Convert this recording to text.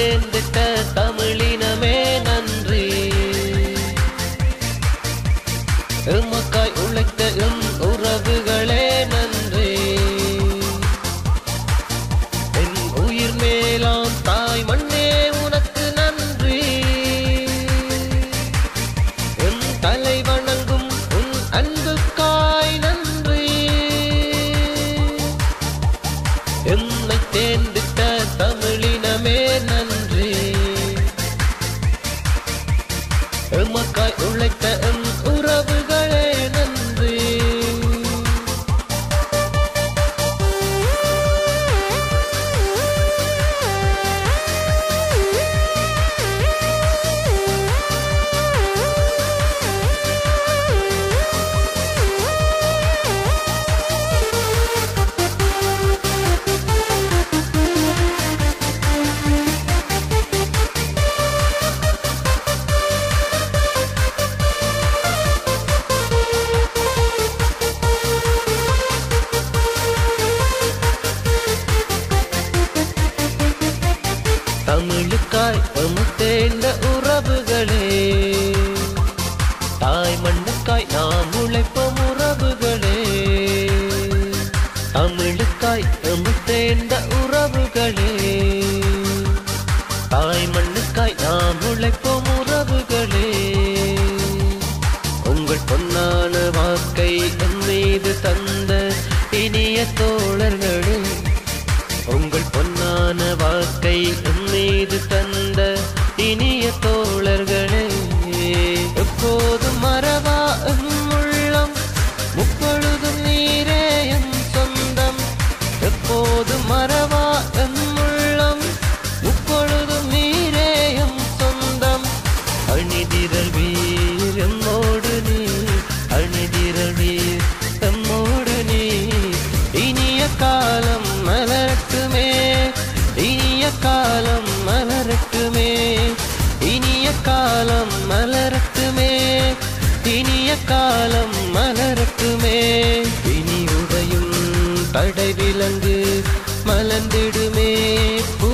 தேர்ந்திட்ட தமிழினமே நன்றி எமக்காய் உழைத்த எம் உறவுகளே நன்றி என் உயிர் மேலாம் தாய் மண்ணே உனக்கு நன்றி என் தலை வணங்கும் உன் அன்புக்காய் நன்றி எம்மை தேர்ந்திட்ட தமிழினமே நன்றி எமக்காய் உழைத்த எம் உறவுகளே நன்றி தமிழுக்காய் எமத்தேர்ந்த உறவுகளே தாய் மண்ணுக்காய் நாம் உழைப்போம் உறவுகளே தமிழுக்காய் எமத்தேர்ந்த உறவுகளே தாய் மண்ணுக்காய் நாம் உழைப்போம் உறவுகளே உங்கள் பொன்னான வாக்கை என் மீது தந்த இனிய தோழர்களே உங்கள் பொன்னான வாக்கை என் மீது தந்த இனிய தோழர்களே எப்போதும் மறவா எம் உள்ளம் முப்பொழுதும் நீரே என் சொந்தம் எப்போதும் மறவா எம் உள்ளம் முப்பொழுதும் நீரே எம் சொந்தம் அணிதிரள் வீர் எம்மோடு நீ அணிதிரள் வீர் எம்மோடு நீ இனிய காலம் மலரட்டுமே இனிய காலம் மலரட்டுமே இனிய காலம் மலரட்டுமே இனிய காலம் மலரட்டுமே இனி உடையும் தடை விலங்கு மலர்ந்திடுமே பூ